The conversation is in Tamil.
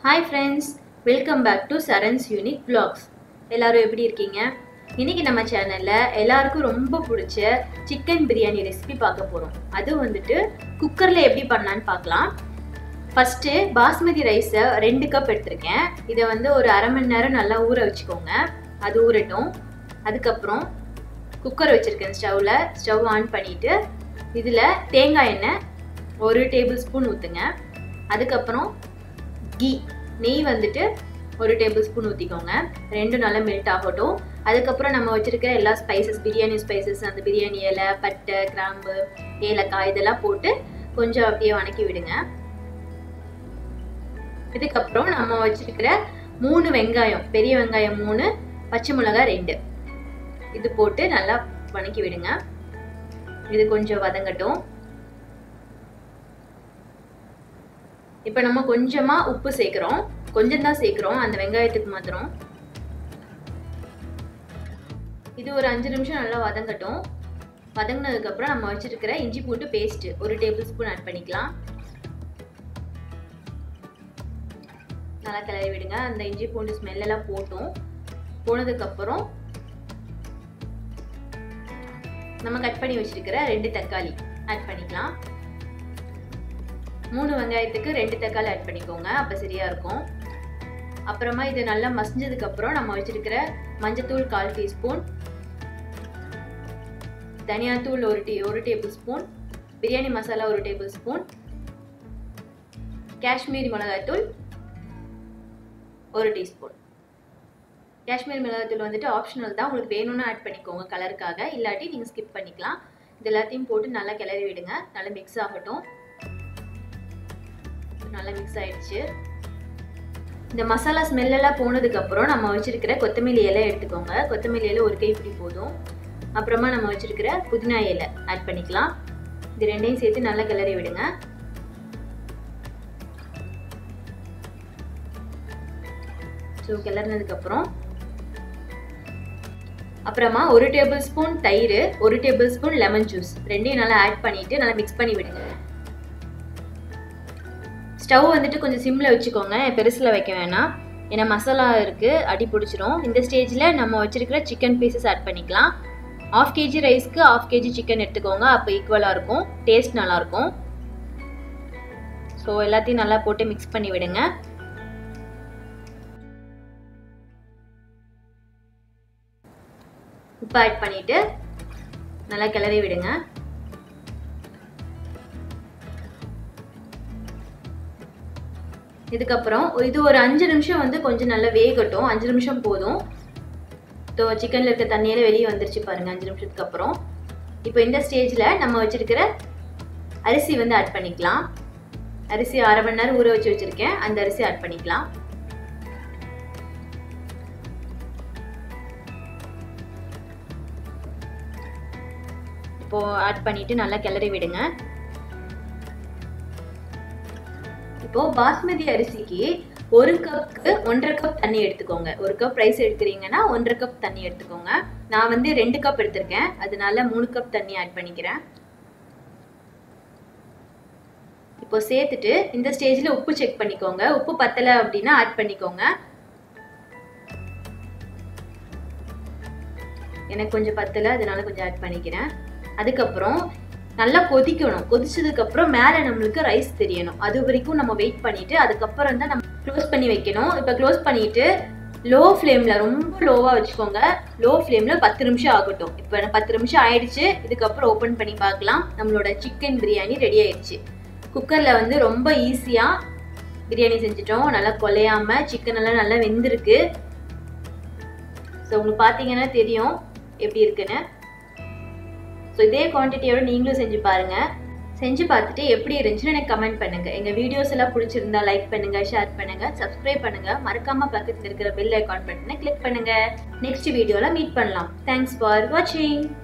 hi friends welcome back to Saran's unique vlogs எல்லாரும் எப்படி இருக்கீங்க இன்னைக்கு நம்ம சேனலில் எல்லாருக்கும் ரொம்ப பிடிச்ச சிக்கன் பிரியாணி ரெசிபி பார்க்க போகிறோம் அது வந்துட்டு குக்கரில் எப்படி பண்ணலான்னு பார்க்கலாம் ஃபஸ்ட்டு பாஸ்மதி ரைஸை ரெண்டு கப் எடுத்திருக்கேன் இதை வந்து ஒரு அரை மணி நேரம் நல்லா ஊற வச்சுக்கோங்க அது ஊறட்டும் அதுக்கப்புறம் குக்கர் வச்சுருக்கேன் ஸ்டவ்வில் ஸ்டவ் ஆன் பண்ணிவிட்டு இதில் தேங்காய் எண்ணெய் ஒரு டேபிள் ஸ்பூன் ஊற்றுங்க அதுக்கப்புறம் கீ நெய் வந்துட்டு ஒரு டேபிள் ஸ்பூன் ஊற்றிக்கோங்க ரெண்டும் நல்லா மெல்ட் ஆகட்டும் அதுக்கப்புறம் நம்ம வச்சுருக்க எல்லா ஸ்பைசஸ் பிரியாணி ஸ்பைசஸ் அந்த பிரியாணி இலை பட்டை கிராம்பு ஏலக்காய் இதெல்லாம் போட்டு கொஞ்சம் அப்படியே வணக்கி விடுங்க இதுக்கப்புறம் நம்ம வச்சிருக்கிற மூணு வெங்காயம் பெரிய வெங்காயம் மூணு பச்சை மிளகாய் ரெண்டு இது போட்டு நல்லா வணக்கி விடுங்க இது கொஞ்சம் வதங்கட்டும் இப்போ நம்ம கொஞ்சமாக உப்பு சேர்க்குறோம் கொஞ்சம் தான் சேர்க்குறோம் அந்த வெங்காயத்துக்கு மாத்திரம் இது ஒரு அஞ்சு நிமிஷம் நல்லா வதங்கட்டும் வதங்கினதுக்கப்புறம் நம்ம வச்சுருக்கிற இஞ்சி பூண்டு பேஸ்ட்டு ஒரு டேபிள் ஸ்பூன் ஆட் பண்ணிக்கலாம் நல்லா கிளறி விடுங்க அந்த இஞ்சி பூண்டு ஸ்மெல்லெல்லாம் போட்டும் போனதுக்கப்புறம் நம்ம கட் பண்ணி வச்சிருக்கிற ரெண்டு தக்காளி ஆட் பண்ணிக்கலாம் மூணு வெங்காயத்துக்கு ரெண்டு தக்காளி ஆட் பண்ணிக்கோங்க அப்போ சரியா இருக்கும் அப்புறமா இது நல்லா மசிஞ்சதுக்கு அப்புறம் நம்ம வச்சிருக்கிற மஞ்சத்தூள் கால் டீஸ்பூன் தனியாத்தூள் ஒரு டீ ஒரு டேபிள் ஸ்பூன் பிரியாணி மசாலா ஒரு டேபிள் ஸ்பூன் காஷ்மீரி மிளகாய்த்தூள் ஒரு டீஸ்பூன் காஷ்மீரி மிளகாய்த்தூள் வந்துட்டு ஆப்ஷனல் தான் உங்களுக்கு வேணும்னு ஆட் பண்ணிக்கோங்க கலருக்காக இல்லாட்டி நீங்கள் ஸ்கிப் பண்ணிக்கலாம் இது எல்லாத்தையும் போட்டு நல்லா கிளறி விடுங்க நல்லா மிக்ஸ் ஆகட்டும் நல்லா மிக்ஸ் ஆயிடுச்சு இந்த மசாலா ஸ்மெல்லெல்லாம் போனதுக்கப்புறம் நம்ம வச்சுருக்கிற கொத்தமல்லி இலை எடுத்துக்கோங்க கொத்தமல்லி இலை ஒரு கைப்பிடி போதும் அப்புறமா நம்ம வச்சுருக்கிற புதினா இலை ஆட் பண்ணிக்கலாம் இது ரெண்டையும் சேர்த்து நல்லா கிளறி விடுங்க ஸோ கிளறினதுக்கப்புறம் அப்புறமா ஒரு டேபிள் ஸ்பூன் தயிர் ஒரு டேபிள் ஸ்பூன் லெமன் ஜூஸ் ரெண்டையும் நல்லா ஆட் பண்ணிவிட்டு நல்லா மிக்ஸ் பண்ணி விடுங்க ஸ்டவ் வந்துட்டு கொஞ்சம் சிம்மில் வச்சுக்கோங்க பெருசில் வைக்க வேணாம் ஏன்னா மசாலா இருக்குது அடி பிடிச்சிரும் இந்த ஸ்டேஜில் நம்ம வச்சுருக்கிற சிக்கன் பீசஸ் ஆட் பண்ணிக்கலாம் ஆஃப் கேஜி ரைஸ்க்கு ஆஃப் கேஜி சிக்கன் எடுத்துக்கோங்க அப்போ ஈக்குவலாக இருக்கும் டேஸ்ட் நல்லாயிருக்கும் ஸோ எல்லாத்தையும் நல்லா போட்டு மிக்ஸ் பண்ணி விடுங்க உப்பு ஆட் பண்ணிவிட்டு நல்லா கிளறி விடுங்க இதுக்கப்புறம் இது ஒரு அஞ்சு நிமிஷம் வந்து கொஞ்சம் நல்லா வேகட்டும் அஞ்சு நிமிஷம் போதும் ஸோ சிக்கனில் இருக்க தண்ணியில் வெளியே வந்துருச்சு பாருங்கள் அஞ்சு நிமிஷத்துக்கு அப்புறம் இப்போ இந்த ஸ்டேஜில் நம்ம வச்சுருக்கிற அரிசி வந்து ஆட் பண்ணிக்கலாம் அரிசி அரை மணி நேரம் ஊற வச்சு வச்சுருக்கேன் அந்த அரிசி ஆட் பண்ணிக்கலாம் இப்போது ஆட் பண்ணிவிட்டு நல்லா கிளறி விடுங்க இப்போது பாஸ்மதி அரிசிக்கு ஒரு கப்புக்கு ஒன்றரை கப் தண்ணி எடுத்துக்கோங்க ஒரு கப் ரைஸ் எடுக்கிறீங்கன்னா ஒன்றரை கப் தண்ணி எடுத்துக்கோங்க நான் வந்து ரெண்டு கப் எடுத்திருக்கேன் அதனால மூணு கப் தண்ணி ஆட் பண்ணிக்கிறேன் இப்போ சேர்த்துட்டு இந்த ஸ்டேஜில் உப்பு செக் பண்ணிக்கோங்க உப்பு பத்தலை அப்படின்னா ஆட் பண்ணிக்கோங்க எனக்கு கொஞ்சம் பத்தலை அதனால கொஞ்சம் ஆட் பண்ணிக்கிறேன் அதுக்கப்புறம் நல்லா கொதிக்கணும் கொதிச்சதுக்கு அப்புறம் மேலே நம்மளுக்கு ரைஸ் தெரியணும் அது வரைக்கும் நம்ம வெயிட் பண்ணிட்டு அதுக்கப்புறம் தான் நம்ம க்ளோஸ் பண்ணி வைக்கணும் இப்போ க்ளோஸ் பண்ணிட்டு லோ ஃப்ளேமில் ரொம்ப லோவாக வச்சுக்கோங்க லோ ஃப்ளேமில் பத்து நிமிஷம் ஆகட்டும் இப்போ பத்து நிமிஷம் ஆயிடுச்சு இதுக்கப்புறம் ஓப்பன் பண்ணி பார்க்கலாம் நம்மளோட சிக்கன் பிரியாணி ரெடி ஆயிடுச்சு குக்கரில் வந்து ரொம்ப ஈஸியாக பிரியாணி செஞ்சிட்டோம் நல்லா கொலையாமல் சிக்கன் எல்லாம் நல்லா வெந்திருக்கு ஸோ உங்களுக்கு பார்த்தீங்கன்னா தெரியும் எப்படி இருக்குன்னு ஸோ இதே குவான்டிட்டியோட நீங்களும் செஞ்சு பாருங்க செஞ்சு பார்த்துட்டு எப்படி இருந்துச்சுன்னு எனக்கு கமெண்ட் பண்ணுங்க எங்க வீடியோஸ் எல்லாம் பிடிச்சிருந்தா லைக் பண்ணுங்க ஷேர் பண்ணுங்க சப்ஸ்கிரைப் பண்ணுங்க மறக்காம பக்கத்தில் இருக்கிற பெல் ஐக்கான் பட்டனை கிளிக் பண்ணுங்க நெக்ஸ்ட் வீடியோல மீட் பண்ணலாம் தேங்க்ஸ் ஃபார் வாட்சிங்